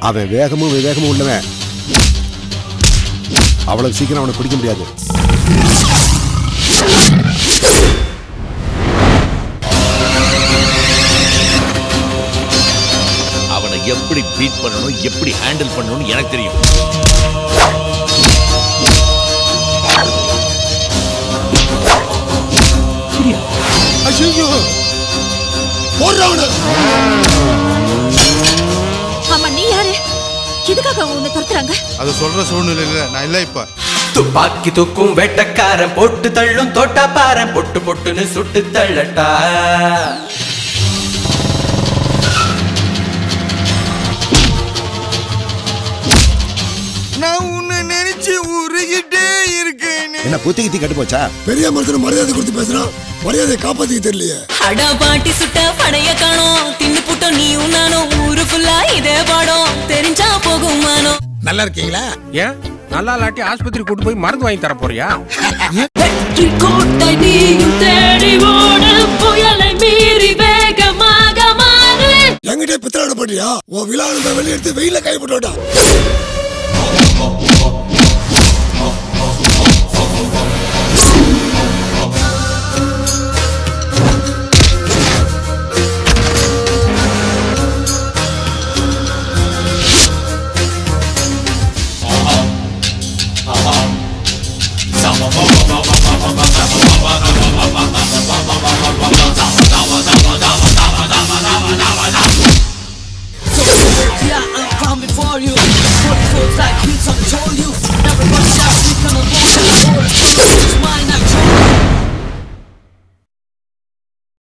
அவன் வேகமும் விவேகமும் உள்ளவன் அவ்வளவு சீக்கிரம் அவனை பிடிக்க முடியாது அவனை எப்படி பீட் பண்ணணும் எப்படி ஹேண்டில் பண்ணணும்னு எனக்கு தெரியும் ஐயோ போடுறவனு ஆமா நீ யாரு எதுக்காக அவங்க உன்னை துரத்துறாங்க அது சொல்ற சூழ்நிலையில நான் இல்ல இப்ப துப்பாக்கி தூக்கும் வேட்டக்காரன் போட்டு தள்ளும் தோட்டாப்பாரன் பொட்டு பொட்டுன்னு சுட்டு தள்ளட்டா நான் உன்னை நினைச்சு உருகிட்டே இருக்கேன் என்ன புத்தி கித்தி கட்டு போச்சா பெரிய மனுஷன் மரியாதை கொடுத்து பேசுறான் மரியாதை காப்பாத்திக்க தெரியலையே அடா பாட்டி சுட்ட படைய காணோம் தின்னு புட்டோம் நீயும் நானும் ஊரு ஃபுல்லா இதே பாடம் தெரிஞ்சா போகும் மானோ நல்லா இருக்கீங்களா ஏன் நல்லா இல்லாட்டி ஆஸ்பத்திரி கூட்டு போய் மருந்து வாங்கி தர போறியா வெற்றி கோட்டை நீயும் தேடி ஓட புயலை மீறி வேகமாக மாறு என்கிட்ட பித்தலாட பண்றியா உன் விழா வெளியெடுத்து வெயில கை போட்டு